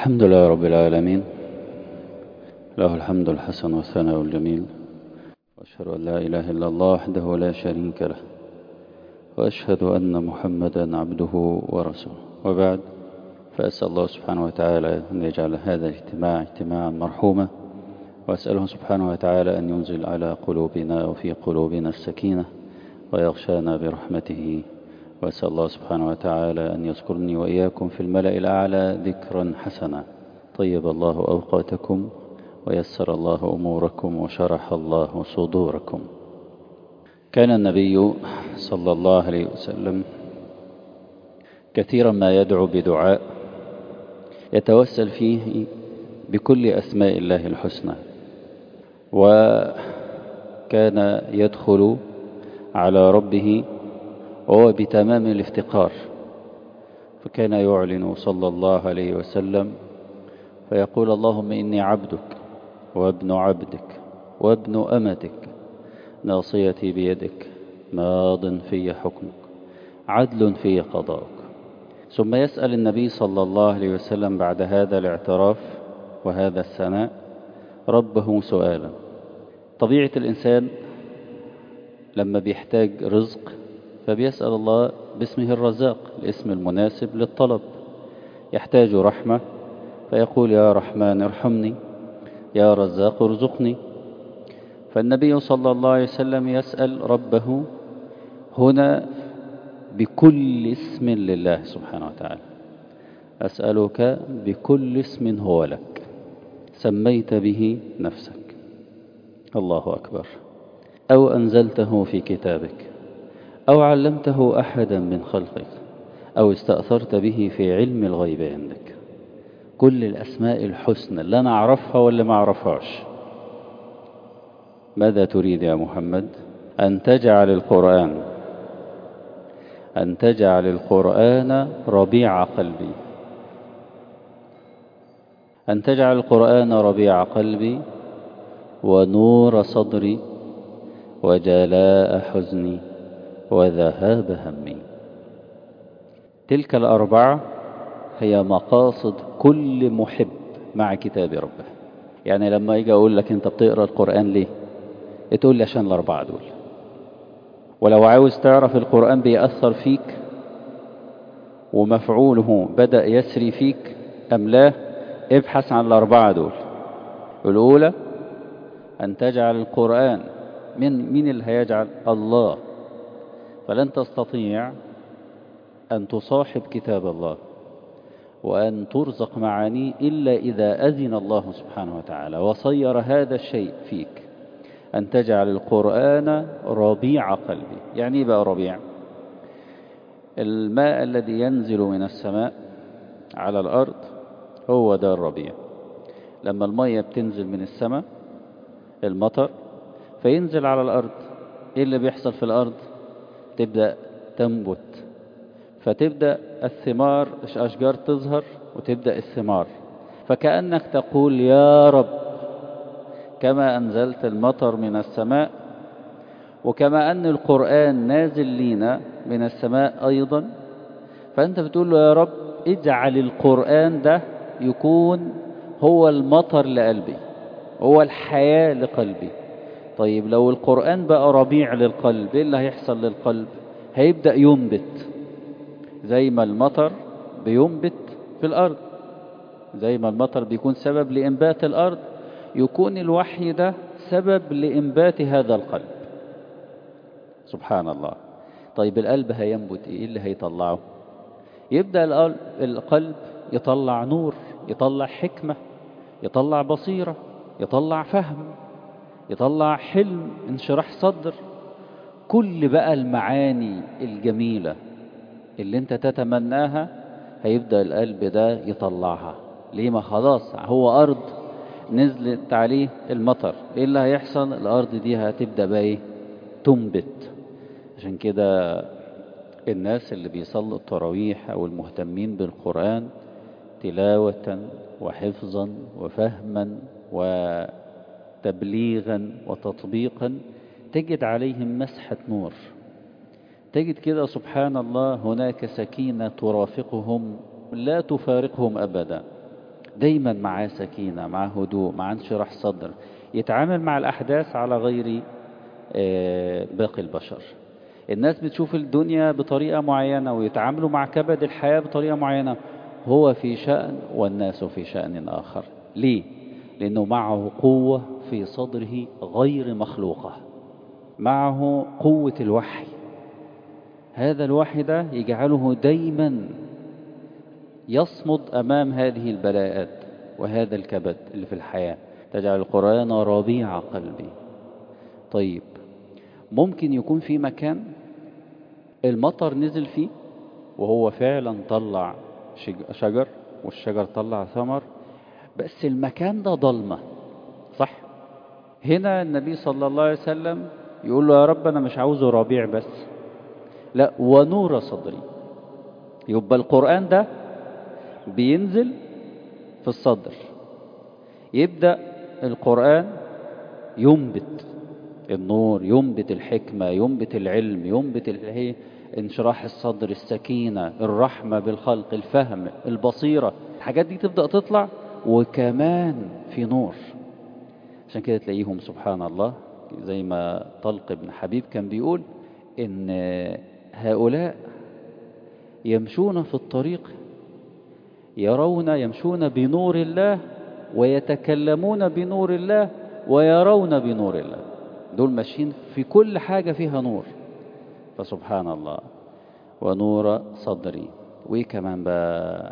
الحمد لله رب العالمين له الحمد الحسن والثناء الجميل وأشهد أن لا إله إلا الله وحده لا شريك له وأشهد أن محمدا عبده ورسوله وبعد فأسأل الله سبحانه وتعالى أن يجعل هذا الاجتماع اجتماعا مرحوما وأسأله سبحانه وتعالى أن ينزل على قلوبنا وفي قلوبنا السكينة ويغشانا برحمته وأسأل الله سبحانه وتعالى أن يذكرني وإياكم في الملأ الأعلى ذكرا حسنا طيب الله أوقاتكم ويسر الله أموركم وشرح الله صدوركم كان النبي صلى الله عليه وسلم كثيرا ما يدعو بدعاء يتوسل فيه بكل أسماء الله الحسنى وكان يدخل على ربه وهو بتمام الافتقار فكان يعلن صلى الله عليه وسلم فيقول اللهم إني عبدك وابن عبدك وابن أمتك ناصيتي بيدك ماض في حكمك عدل في قضاءك ثم يسأل النبي صلى الله عليه وسلم بعد هذا الاعتراف وهذا الثناء ربه سؤالا طبيعة الإنسان لما بيحتاج رزق فبيسأل الله باسمه الرزاق الاسم المناسب للطلب يحتاج رحمة فيقول يا رحمن ارحمني يا رزاق ارزقني فالنبي صلى الله عليه وسلم يسأل ربه هنا بكل اسم لله سبحانه وتعالى أسألك بكل اسم هو لك سميت به نفسك الله أكبر أو أنزلته في كتابك أو علمته أحدا من خلقك أو استأثرت به في علم الغيب عندك كل الأسماء الحسنى اللي أنا أعرفها ولا ما أعرفهاش ماذا تريد يا محمد أن تجعل القرآن أن تجعل القرآن ربيع قلبي أن تجعل القرآن ربيع قلبي ونور صدري وجلاء حزني وذهاب همي تلك الأربعة هي مقاصد كل محب مع كتاب ربه يعني لما يجي أقول لك أنت بتقرأ القرآن ليه تقول لي عشان الأربعة دول ولو عاوز تعرف القرآن بيأثر فيك ومفعوله بدأ يسري فيك أم لا ابحث عن الأربعة دول الأولى أن تجعل القرآن من مين اللي هيجعل الله فلن تستطيع أن تصاحب كتاب الله وأن ترزق معانيه إلا إذا أذن الله سبحانه وتعالى وصير هذا الشيء فيك أن تجعل القرآن ربيع قلبي يعني بقى ربيع الماء الذي ينزل من السماء على الأرض هو ده الربيع لما المية بتنزل من السماء المطر فينزل على الأرض إيه اللي بيحصل في الأرض تبدأ تنبت فتبدأ الثمار أشجار تظهر وتبدأ الثمار فكأنك تقول يا رب كما أنزلت المطر من السماء وكما أن القرآن نازل لينا من السماء أيضا فأنت بتقول له يا رب اجعل القرآن ده يكون هو المطر لقلبي هو الحياة لقلبي طيب لو القرآن بقى ربيع للقلب ايه اللي هيحصل للقلب هيبدأ ينبت زي ما المطر بينبت في الأرض زي ما المطر بيكون سبب لإنبات الأرض يكون الوحي ده سبب لإنبات هذا القلب سبحان الله طيب القلب هينبت ايه اللي هيطلعه يبدأ القلب يطلع نور يطلع حكمة يطلع بصيرة يطلع فهم يطلع حلم انشراح صدر كل بقى المعاني الجميلة اللي انت تتمناها هيبدأ القلب ده يطلعها ليه ما خلاص هو أرض نزلت عليه المطر ايه اللي هيحصل الأرض دي هتبدأ بقى ايه تنبت عشان كده الناس اللي بيصلوا التراويح أو المهتمين بالقرآن تلاوة وحفظا وفهما وتبليغا وتطبيقا تجد عليهم مسحة نور تجد كده سبحان الله هناك سكينة ترافقهم لا تفارقهم أبدا دايما معاه سكينة معاه هدوء معاه انشراح صدر يتعامل مع الأحداث على غير آه، باقي البشر الناس بتشوف الدنيا بطريقة معينة ويتعاملوا مع كبد الحياة بطريقة معينة هو في شأن والناس في شأن آخر ليه؟ لأنه معه قوة في صدره غير مخلوقة معه قوة الوحي هذا الوحي ده يجعله دايما يصمد أمام هذه البلاءات وهذا الكبد اللي في الحياة تجعل القرآن ربيع قلبي طيب ممكن يكون في مكان المطر نزل فيه وهو فعلا طلع شج- شجر والشجر طلع ثمر بس المكان ده ضلمة صح هنا النبي صلى الله عليه وسلم يقول له يا رب أنا مش عاوزه ربيع بس لا ونور صدري يبقى القرآن ده بينزل في الصدر يبدأ القرآن ينبت النور ينبت الحكمة ينبت العلم ينبت ال- انشراح الصدر السكينة الرحمة بالخلق الفهم البصيرة الحاجات دي تبدأ تطلع وكمان في نور عشان كده تلاقيهم سبحان الله زي ما طلق بن حبيب كان بيقول إن هؤلاء يمشون في الطريق يرون يمشون بنور الله ويتكلمون بنور الله ويرون بنور الله دول ماشيين في كل حاجة فيها نور فسبحان الله ونور صدري وإيه كمان بقى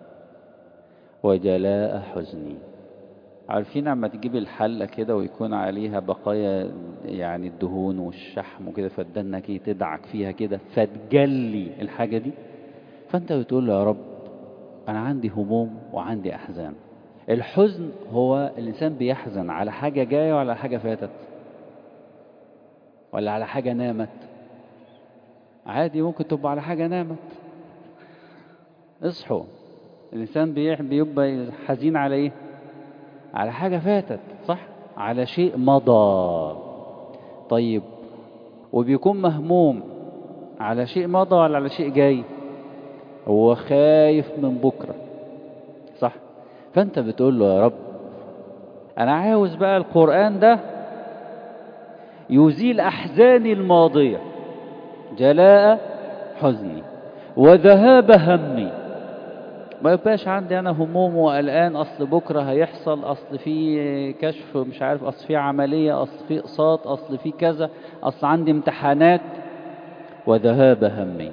وجلاء حزني عارفين عما تجيب الحلة كده ويكون عليها بقايا يعني الدهون والشحم وكده فالدنك ايه تدعك فيها كده فتجلي الحاجة دي فانت بتقول له يا رب انا عندي هموم وعندي احزان الحزن هو الانسان بيحزن على حاجة جاية ولا على حاجة فاتت ولا على حاجة نامت عادي ممكن تبقى على حاجة نامت اصحوا الإنسان بيح- بيبقى حزين على إيه؟ على حاجة فاتت صح؟ على شيء مضى طيب وبيكون مهموم على شيء مضى ولا على شيء جاي؟ هو خايف من بكرة صح؟ فأنت بتقول له يا رب أنا عاوز بقى القرآن ده يزيل أحزاني الماضية جلاء حزني وذهاب همي ما يبقاش عندي انا هموم وقلقان اصل بكره هيحصل اصل في كشف مش عارف اصل في عمليه اصل في اقساط اصل في كذا اصل عندي امتحانات وذهاب همي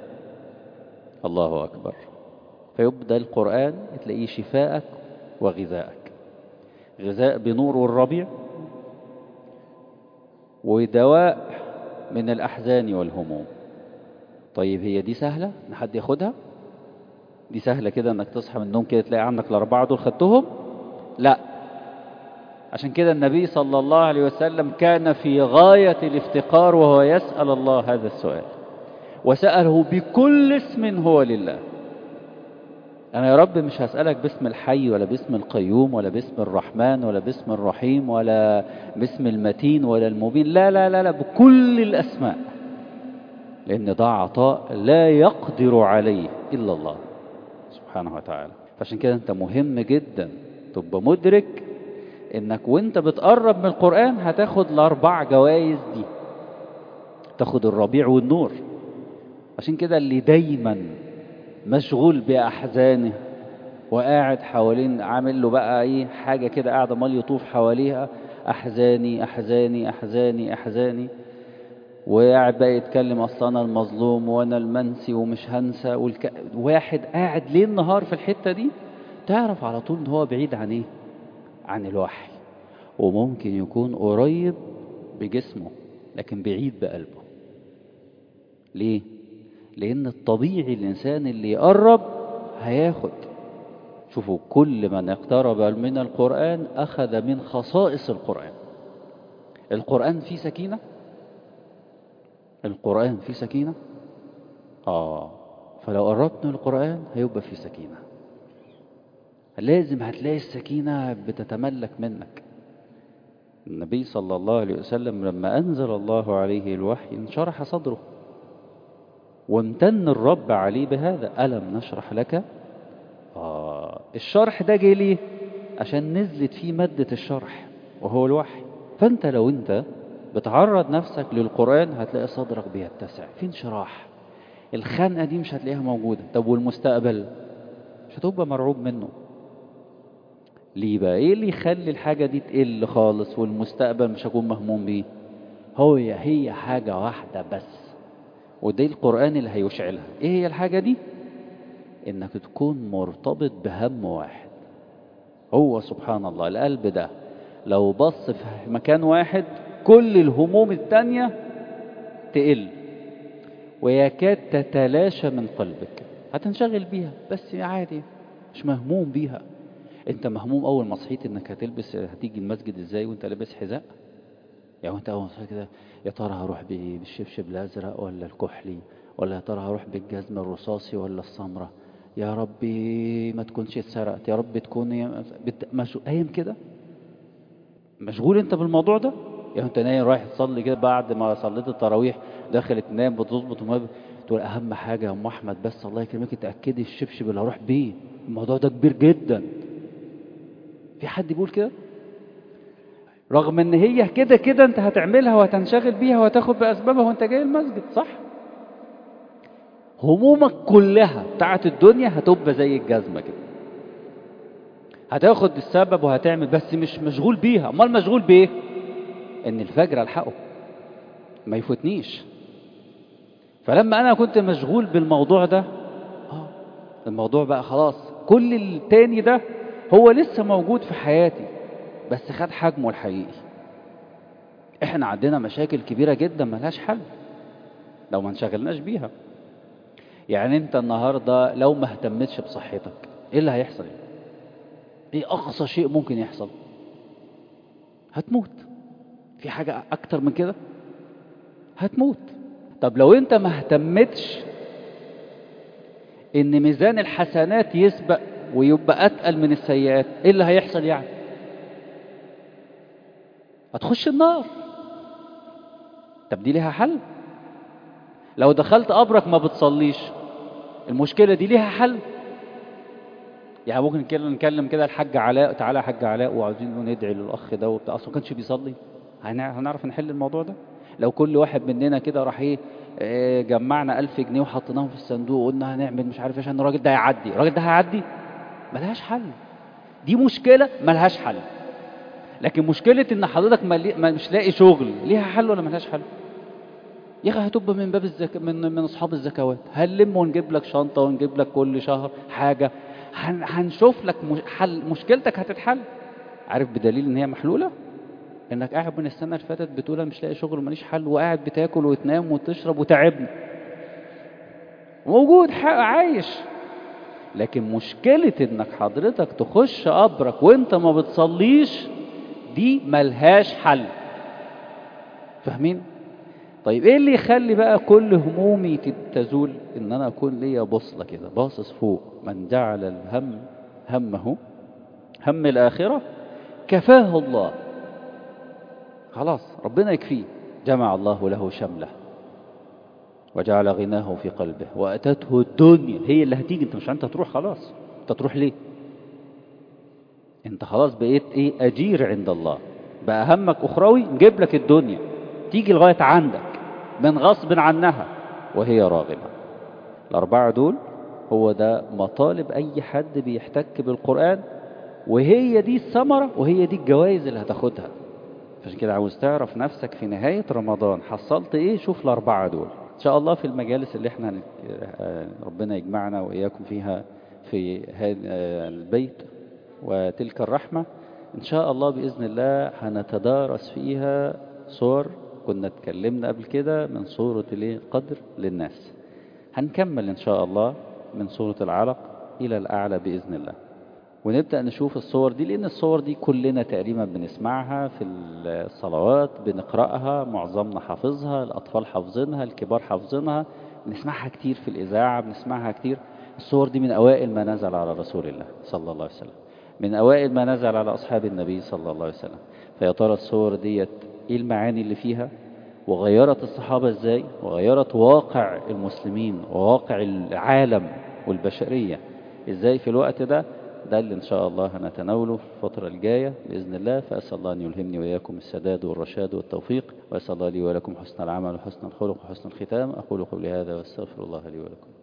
الله اكبر فيبدا القران تلاقيه شفاءك وغذاءك غذاء بنور الربيع ودواء من الأحزان والهموم طيب هي دي سهلة إن حد ياخدها دي سهلة كده انك تصحى من النوم كده تلاقي عندك الأربعة دول خدتهم لا عشان كده النبي صلى الله عليه وسلم كان في غاية الافتقار وهو يسأل الله هذا السؤال وسأله بكل اسم هو لله أنا يا رب مش هسألك باسم الحي ولا باسم القيوم ولا باسم الرحمن ولا باسم الرحيم ولا باسم المتين ولا المبين لا لا لا لا بكل الأسماء لأن ده عطاء لا يقدر عليه إلا الله سبحانه وتعالى فعشان كده أنت مهم جدا تبقى مدرك إنك وأنت بتقرب من القرآن هتاخد الأربع جوائز دي تاخد الربيع والنور عشان كده اللي دايما مشغول بأحزانه وقاعد حوالين عامل له بقى ايه حاجة كده قاعد امال يطوف حواليها أحزاني أحزاني أحزاني أحزاني وقاعد بقى يتكلم أصلا أنا المظلوم وأنا المنسي ومش هنسى والك... واحد قاعد ليل نهار في الحتة دي تعرف على طول إن هو بعيد عن إيه؟ عن الوحي وممكن يكون قريب بجسمه لكن بعيد بقلبه ليه؟ لأن الطبيعي الإنسان اللي يقرب هياخد شوفوا كل من اقترب من القرآن أخذ من خصائص القرآن القرآن فيه سكينة القرآن فيه سكينة آه فلو قربت من القرآن هيبقى فيه سكينة لازم هتلاقي السكينة بتتملك منك النبي صلى الله عليه وسلم لما أنزل الله عليه الوحي انشرح صدره وامتن الرب عليه بهذا ألم نشرح لك آه الشرح ده جه ليه عشان نزلت فيه مادة الشرح وهو الوحي فانت لو انت بتعرض نفسك للقرآن هتلاقي صدرك بيتسع في انشراح الخنقة دي مش هتلاقيها موجودة طب والمستقبل مش هتبقى مرعوب منه ليه بقى ايه اللي يخلي الحاجة دي تقل خالص والمستقبل مش هكون مهموم بيه هو هي حاجة واحدة بس ودي القرآن اللي هيشعلها ايه هي الحاجة دي انك تكون مرتبط بهم واحد هو سبحان الله القلب ده لو بص في مكان واحد كل الهموم التانية تقل ويكاد تتلاشى من قلبك هتنشغل بيها بس عادي مش مهموم بيها انت مهموم اول ما صحيت انك هتلبس هتيجي المسجد ازاي وانت لابس حذاء يعني انت اول ما صحيت كده يا ترى هروح بالشبشب الازرق ولا الكحلي ولا يا ترى هروح بالجزم الرصاصي ولا السمره يا ربي ما تكونش اتسرقت يا رب تكون بت... مش... قايم كده مشغول انت بالموضوع ده يعني انت نايم رايح تصلي كده بعد ما صليت التراويح دخلت تنام بتظبط وما تقول اهم حاجه يا ام احمد بس الله يكرمك تاكدي الشبشب اللي هروح بيه الموضوع ده كبير جدا في حد بيقول كده رغم ان هي كده كده انت هتعملها وهتنشغل بيها وهتاخد باسبابها وانت جاي المسجد صح همومك كلها بتاعت الدنيا هتبقى زي الجزمه كده هتاخد السبب وهتعمل بس مش مشغول بيها امال مشغول بايه ان الفجر الحقه ما يفوتنيش فلما انا كنت مشغول بالموضوع ده اه الموضوع بقى خلاص كل التاني ده هو لسه موجود في حياتي بس خد حجمه الحقيقي احنا عندنا مشاكل كبيرة جدا ملهاش حل لو ما انشغلناش بيها يعني انت النهاردة لو ما اهتمتش بصحتك ايه اللي هيحصل ايه اقصى شيء ممكن يحصل هتموت في حاجة اكتر من كده هتموت طب لو انت ما اهتمتش ان ميزان الحسنات يسبق ويبقى اتقل من السيئات ايه اللي هيحصل يعني هتخش النار طب دي ليها حل لو دخلت قبرك ما بتصليش المشكلة دي ليها حل يعني ممكن كده نكلم كده الحاج علاء تعالى يا حاج علاء وعاوزين ندعي للاخ ده وبتاع اصلا ما كانش بيصلي هنعرف نحل الموضوع ده لو كل واحد مننا كده راح ايه جمعنا ألف جنيه وحطيناهم في الصندوق وقلنا هنعمل مش عارف عشان الراجل ده يعدي الراجل ده هيعدي ملهاش حل دي مشكلة ملهاش حل لكن مشكلة ان حضرتك مش لاقي شغل ليها حل ولا ملهاش حل يا اخي هتبقى من باب الزك... من من اصحاب الزكوات هنلم ونجيب لك شنطه ونجيب لك كل شهر حاجه هن... هنشوف لك مش... حل مشكلتك هتتحل عارف بدليل ان هي محلوله انك قاعد من السنه اللي فاتت بتقول انا مش لاقي شغل ماليش حل وقاعد بتاكل وتنام وتشرب وتعبني موجود عايش لكن مشكلة انك حضرتك تخش قبرك وانت ما بتصليش دي ملهاش حل فاهمين طيب ايه اللي يخلي بقى كل همومي تزول ان انا اكون ليا بصلة كده باصص فوق من جعل الهم همه هم الاخرة كفاه الله خلاص ربنا يكفيه جمع الله له شمله وجعل غناه في قلبه واتته الدنيا هي اللي هتيجي انت مش انت تروح خلاص انت تروح ليه انت خلاص بقيت ايه اجير عند الله بقى همك اخروي نجيب لك الدنيا تيجي لغايه عندك من غصب عنها وهي راغمه الاربعه دول هو ده مطالب اي حد بيحتك بالقران وهي دي الثمره وهي دي الجوائز اللي هتاخدها عشان كده عاوز تعرف نفسك في نهايه رمضان حصلت ايه شوف الاربعه دول ان شاء الله في المجالس اللي احنا ربنا يجمعنا واياكم فيها في هذا البيت وتلك الرحمة إن شاء الله بإذن الله هنتدارس فيها صور كنا اتكلمنا قبل كده من صورة القدر للناس هنكمل إن شاء الله من صورة العلق إلى الأعلى بإذن الله ونبدأ نشوف الصور دي لأن الصور دي كلنا تقريبا بنسمعها في الصلوات بنقرأها معظمنا حافظها الأطفال حافظينها الكبار حافظينها بنسمعها كتير في الإذاعة بنسمعها كتير الصور دي من أوائل ما نزل على رسول الله صلى الله عليه وسلم من أوائل ما نزل على أصحاب النبي صلى الله عليه وسلم فيا ترى الصور ديت إيه المعاني اللي فيها وغيرت الصحابة إزاي وغيرت واقع المسلمين وواقع العالم والبشرية إزاي في الوقت ده ده اللي إن شاء الله هنتناوله في الفترة الجاية بإذن الله فأسأل الله أن يلهمني وإياكم السداد والرشاد والتوفيق وأسأل الله لي ولكم حسن العمل وحسن الخلق وحسن الختام أقول قولي هذا وأستغفر الله لي ولكم